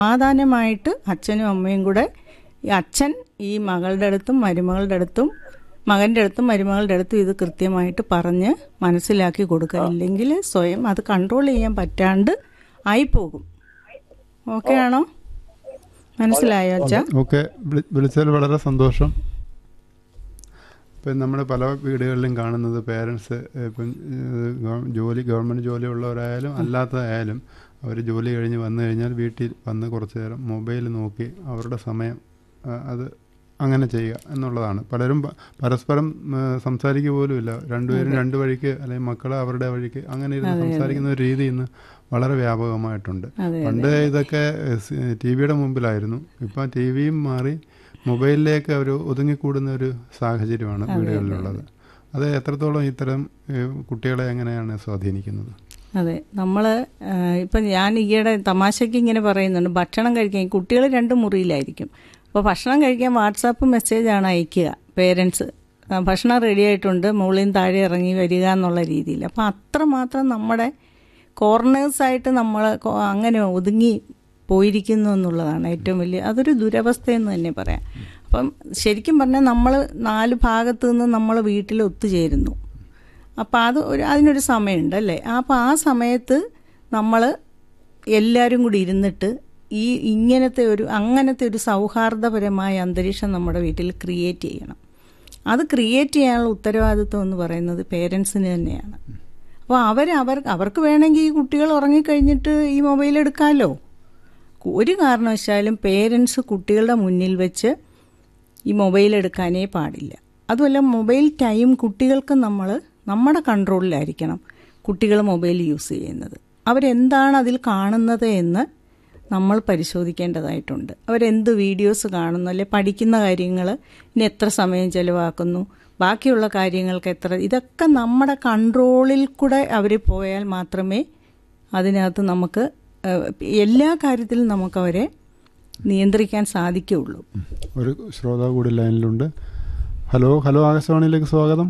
സമാധാനമായിട്ട് അച്ഛനും അമ്മയും കൂടെ ഈ അച്ഛൻ ഈ മകളുടെ അടുത്തും മരുമകളുടെ അടുത്തും മകൻ്റെ അടുത്തും മരുമകളുടെ അടുത്തും ഇത് കൃത്യമായിട്ട് പറഞ്ഞ് മനസ്സിലാക്കി കൊടുക്കുക ഇല്ലെങ്കിൽ സ്വയം അത് കൺട്രോൾ ചെയ്യാൻ പറ്റാണ്ട് ആയിപ്പോകും ഓക്കെ ആണോ മനസ്സിലായോ അച്ഛ ഓക്കെ വിളിച്ചതിൽ വളരെ സന്തോഷം ഇപ്പം നമ്മൾ പല വീടുകളിലും കാണുന്നത് പേരൻസ് ഇപ്പം ഏഹ്, ഗവ- ജോലി ഗവൺമെൻറ് ജോലിയുള്ളവരായാലും അല്ലാത്തതായാലും അവർ ജോലി കഴിഞ്ഞ് വന്നു കഴിഞ്ഞാൽ വീട്ടിൽ വന്ന് കുറച്ച് നേരം മൊബൈൽ നോക്കി അവരുടെ സമയം ആ, അത് അങ്ങനെ ചെയ്യുക എന്നുള്ളതാണ് പലരും പ- പരസ്പരം ഏഹ്, സംസാരിക്കുക പോലുമില്ല രണ്ടുപേരും രണ്ട് വഴിക്ക് അല്ലെങ്കിൽ മക്കൾ അവരുടെ വഴിക്ക് അങ്ങനെ ഇരുന്ന് സംസാരിക്കുന്ന ഒരു രീതി ഇന്ന് വളരെ വ്യാപകമായിട്ടുണ്ട് അതെ പണ്ട് ഇതൊക്കെ ടി വിയുടെ മുമ്പിലായിരുന്നു ഇപ്പം ടി വിയും മാറി മൊബൈലിലേക്ക് അവർ ഒതുങ്ങിക്കൂടുന്ന ഒരു സാഹചര്യമാണ് വീടുകളിലുള്ളത് അത് എത്രത്തോളം ഇത്തരം ഏഹ്, കുട്ടികളെ എങ്ങനെയാണ് സ്വാധീനിക്കുന്നത് അതെ നമ്മൾ ഇപ്പം ഞാൻ ഈയിടെ തമാശയ്ക്ക് ഇങ്ങനെ പറയുന്നുണ്ട് ഭക്ഷണം കഴിക്കാൻ കുട്ടികൾ രണ്ട് മുറിയിലായിരിക്കും അപ്പോൾ ഭക്ഷണം കഴിക്കാൻ വാട്സാപ്പ് മെസ്സേജാണ് അയക്കുക പേരൻസ് ഭക്ഷണം റെഡി ആയിട്ടുണ്ട് മുകളിൽ നിന്ന് താഴെ ഇറങ്ങി വരിക എന്നുള്ള രീതിയിൽ അപ്പോൾ അത്രമാത്രം നമ്മുടെ കോർണേഴ്സായിട്ട് നമ്മൾ അങ്ങനെ ഒതുങ്ങി പോയിരിക്കുന്നു എന്നുള്ളതാണ് ഏറ്റവും വലിയ അതൊരു ദുരവസ്ഥയെന്ന് തന്നെ പറയാം അപ്പം ശരിക്കും പറഞ്ഞാൽ നമ്മൾ നാല് ഭാഗത്തു നിന്ന് നമ്മൾ വീട്ടിൽ ഒത്തുചേരുന്നു അപ്പം അത് ഒരു അതിനൊരു സമയമുണ്ട് അല്ലേ അപ്പോൾ ആ സമയത്ത് നമ്മൾ എല്ലാവരും കൂടി ഇരുന്നിട്ട് ഈ ഇങ്ങനത്തെ ഒരു അങ്ങനത്തെ ഒരു സൗഹാർദ്ദപരമായ അന്തരീക്ഷം നമ്മുടെ വീട്ടിൽ ക്രിയേറ്റ് ചെയ്യണം അത് ക്രിയേറ്റ് ചെയ്യാനുള്ള ഉത്തരവാദിത്വം എന്ന് പറയുന്നത് പേരൻസിന് തന്നെയാണ് അപ്പോൾ അവർ അവർ അവർക്ക് വേണമെങ്കിൽ ഈ കുട്ടികൾ ഉറങ്ങിക്കഴിഞ്ഞിട്ട് ഈ മൊബൈൽ എടുക്കാമല്ലോ ഒരു കാരണവശാലും പേരൻസ് കുട്ടികളുടെ മുന്നിൽ വെച്ച് ഈ മൊബൈൽ എടുക്കാനേ പാടില്ല അതുമല്ല മൊബൈൽ ടൈം കുട്ടികൾക്ക് നമ്മൾ നമ്മുടെ കൺട്രോളിലായിരിക്കണം കുട്ടികൾ മൊബൈൽ യൂസ് ചെയ്യുന്നത് അവരെന്താണ് അതിൽ കാണുന്നത് എന്ന് നമ്മൾ പരിശോധിക്കേണ്ടതായിട്ടുണ്ട് അവരെന്ത് വീഡിയോസ് കാണുന്നു അല്ലെ പഠിക്കുന്ന കാര്യങ്ങൾ ഇനി എത്ര സമയം ചിലവാക്കുന്നു ബാക്കിയുള്ള കാര്യങ്ങൾക്ക് എത്ര ഇതൊക്കെ നമ്മുടെ കൺട്രോളിൽ കൂടെ അവർ പോയാൽ മാത്രമേ അതിനകത്ത് നമുക്ക് ഏഹ്, എല്ലാ കാര്യത്തിലും നമുക്കവരെ നിയന്ത്രിക്കാൻ സാധിക്കുകയുള്ളൂ ഒരു ശ്രോതാവ് കൂടി ലൈനിലുണ്ട് ഹലോ ഹലോ ആകാശവാണിയിലേക്ക് സ്വാഗതം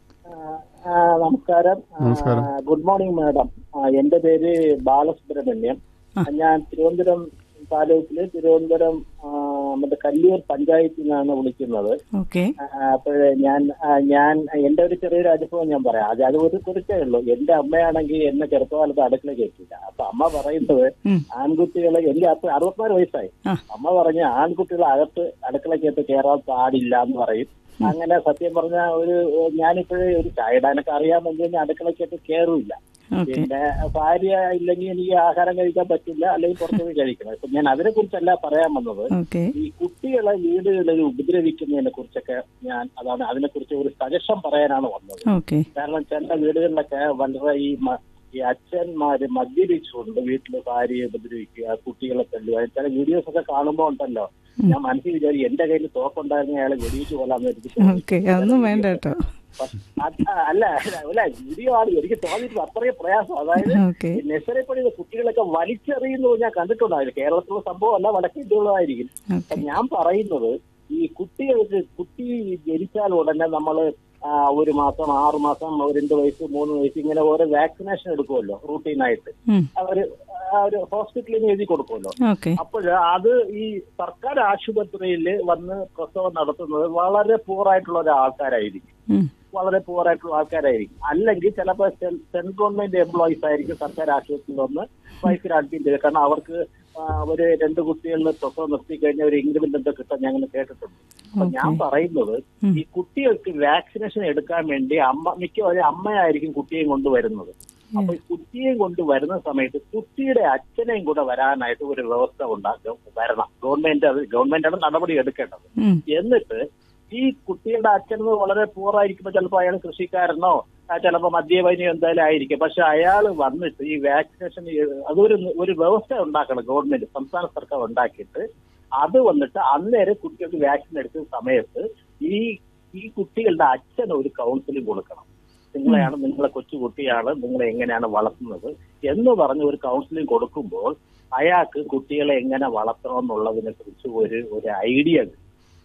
ആ, നമസ്കാരം ആ, നമസ്കാരം. ഗുഡ് മോർണിംഗ് മാഡം ആ, എന്റെ പേര് ബാലസുബ്രഹ്മണ്യം ഞാൻ തിരുവനന്തപുരം താലൂക്കില് തിരുവനന്തപുരം ആ, മറ്റേ കല്ലൂർ പഞ്ചായത്തിൽ നിന്നാണ് വിളിക്കുന്നത് ഓക്കെ അപ്പോഴേ ഞാൻ ആ, ഞാൻ എന്റെ ഒരു ചെറിയൊരു അനുഭവം ഞാൻ പറയാം അത് അത് ഒരു കുറിച്ചേ ഉള്ളൂ എന്റെ അമ്മയാണെങ്കിൽ എന്നെ ചെറുപ്പകാലത്ത് അടുക്കള കയറ്റില്ല അപ്പൊ അമ്മ പറയുന്നത് ഉം. ആൺകുട്ടികളെ എനിക്ക് അപ്പൊ അറുപത്തിനാല് വയസ്സായി ആ. അമ്മ പറഞ്ഞ ആൺകുട്ടികൾ അകത്ത് അടുക്കളക്കകത്ത് കയറാൻ പാടില്ല എന്ന് പറയും അങ്ങനെ സത്യം പറഞ്ഞ ഒരു ഞാനിപ്പോഴേ ഒരു ചായ ഇടാനൊക്കെ അറിയാമെങ്കിൽ ഞാൻ അടുക്കളക്കകത്ത് കയറില്ല ഓക്കെ പിന്നെ ഭാര്യ ഇല്ലെങ്കിൽ എനിക്ക് ആഹാരം കഴിക്കാൻ പറ്റില്ല അല്ലെങ്കിൽ പുറത്തുപോയി കഴിക്കണം ഇപ്പൊ ഞാൻ അതിനെ കുറിച്ചല്ല പറയാൻ വന്നത് ഓക്കെ ഈ കുട്ടികളെ വീടുകളിൽ ഉപദ്രവിക്കുന്നതിനെ കുറിച്ചൊക്കെ ഞാൻ അതാണ് അതിനെ കുറിച്ച് ഒരു സജഷൻ പറയാനാണ് വന്നത് ഓക്കെ കാരണം ചില വീടുകളിലൊക്കെ വളരെ ഈ മ- ഈ അച്ഛന്മാര് മദ്യപിച്ചുകൊണ്ട് വീട്ടില് ഭാര്യയെ ഉപദ്രവിക്കുക കുട്ടികളെ തല്ലുക ചില വീഡിയോസ് ഒക്കെ കാണുമ്പോ ഉണ്ടല്ലോ ഞാൻ മനസ്സിൽ വിചാരിക്കും എന്റെ കയ്യിൽ തോക്കുണ്ടായിരുന്ന അയാളെ വെടിവെച്ച് കൊല്ലാന്ന് എനിക്ക് തോന്നി. ഓക്കെ അതൊന്നും വേണ്ട കേട്ടോ അത് അല്ല അല്ല വീഡിയോ ആണ് എനിക്ക് തോന്നിയിട്ട് അത്രയും പ്രയാസം അതായത് ഓക്കെ നെസറി പണിയുന്ന കുട്ടികളൊക്കെ വലിച്ചെറിയുന്നത് ഞാൻ കണ്ടിട്ടുണ്ടായിരുന്നു കേരളത്തിലുള്ള സംഭവം അല്ല വടക്കേ ഇന്ത്യയുള്ളതായിരിക്കും ഓക്കെ അപ്പൊ ഞാൻ പറയുന്നത് ഈ കുട്ടികൾക്ക് കുട്ടി ജനിച്ചാൽ ഉടനെ നമ്മൾ ഒരു മാസം ആറു മാസം ഒരു രണ്ട് വയസ്സ് മൂന്ന് വയസ്സ് ഇങ്ങനെ ഓരോ വാക്സിനേഷൻ എടുക്കുമല്ലോ റൂട്ടീനായിട്ട് അവര് ആ ഒരു ഹോസ്പിറ്റലിൽ നിന്ന് എഴുതി കൊടുക്കുമല്ലോ ഓക്കെ അപ്പോൾ അത് ഈ സർക്കാർ ആശുപത്രിയിൽ വന്ന് പ്രസവം നടത്തുന്നത് വളരെ പൂറായിട്ടുള്ള ഒരു ആൾക്കാരായിരിക്കും വളരെ പൂറായിട്ടുള്ള ആൾക്കാരായിരിക്കും അല്ലെങ്കിൽ ചിലപ്പോൾ സെൻട്രൽ ഗവൺമെന്റ് എംപ്ലോയീസ് ആയിരിക്കും സർക്കാർ ആശുപത്രിയിൽ വന്ന് വൈഫിന് അഡ്മിറ്റ് ചെയ്ത് കാരണം അവർക്ക് ആ, ഒരു രണ്ട് കുട്ടികളിൽ പ്രസവം നിർത്തി കഴിഞ്ഞാൽ ഒരു ഇൻക്രിമെന്റ് എന്തോ കിട്ടാൻ ഞങ്ങൾ കേട്ടിട്ടുണ്ട് അപ്പൊ ഞാൻ പറയുന്നത് ഉം. ഈ കുട്ടികൾക്ക് വാക്സിനേഷൻ എടുക്കാൻ വേണ്ടി അമ്മ മിക്കവാറും അമ്മയായിരിക്കും കുട്ടിയെയും കൊണ്ടുവരുന്നത് അപ്പൊ ഈ കുട്ടിയെയും കൊണ്ട് വരുന്ന സമയത്ത് കുട്ടിയുടെ അച്ഛനെയും കൂടെ വരാനായിട്ട് ഒരു വ്യവസ്ഥ ഉണ്ടാക്കും വരണം ഗവൺമെന്റ് അത് ഗവൺമെന്റാണ് നടപടി എടുക്കേണ്ടത് എന്നിട്ട് ഈ കുട്ടിയുടെ അച്ഛൻ വളരെ പൂറായിരിക്കുമ്പോൾ ചിലപ്പോൾ അയാൾ കൃഷിക്കാരനോ ആ ചിലപ്പോൾ മദ്യപാനിയോ എന്തായാലും ആയിരിക്കും പക്ഷെ അയാൾ വന്നിട്ട് ഈ വാക്സിനേഷൻ അതൊരു ഒരു വ്യവസ്ഥ ഉണ്ടാക്കണം ഗവൺമെന്റ് സംസ്ഥാന സർക്കാർ ഉണ്ടാക്കിയിട്ട് അത് വന്നിട്ട് അന്നേരം കുട്ടികൾക്ക് വാക്സിൻ എടുക്കുന്ന സമയത്ത് ഈ ഈ കുട്ടികളുടെ അച്ഛൻ ഒരു കൗൺസിലിംഗ് കൊടുക്കണം നിങ്ങളെയാണ് നിങ്ങളെ കൊച്ചു കുട്ടിയാണ് നിങ്ങളെ എങ്ങനെയാണ് വളർത്തുന്നത് എന്ന് പറഞ്ഞ് ഒരു കൗൺസിലിംഗ് കൊടുക്കുമ്പോൾ അയാൾക്ക് കുട്ടികളെ എങ്ങനെ വളർത്തണം എന്നുള്ളതിനെ കുറിച്ച് ഒരു ഒരു ഐഡിയ കിട്ടും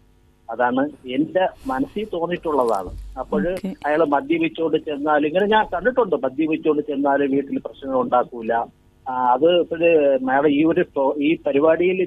അതാണ് എന്റെ മനസ്സിൽ തോന്നിയിട്ടുള്ളതാണ് അപ്പോൾ Okay. അയാൾ മദ്യപിച്ചുകൊണ്ട് ചെന്നാൽ ഇങ്ങനെ ഞാൻ കണ്ടിട്ടുണ്ട് മദ്യപിച്ചുകൊണ്ട് ചെന്നാൽ വീട്ടിൽ പ്രശ്നങ്ങൾ ഉണ്ടാക്കൂല ആ, അത് ഇപ്പോഴ് മാഡം ഈ ഒരു പ്രോ- ഈ പരിപാടിയിൽ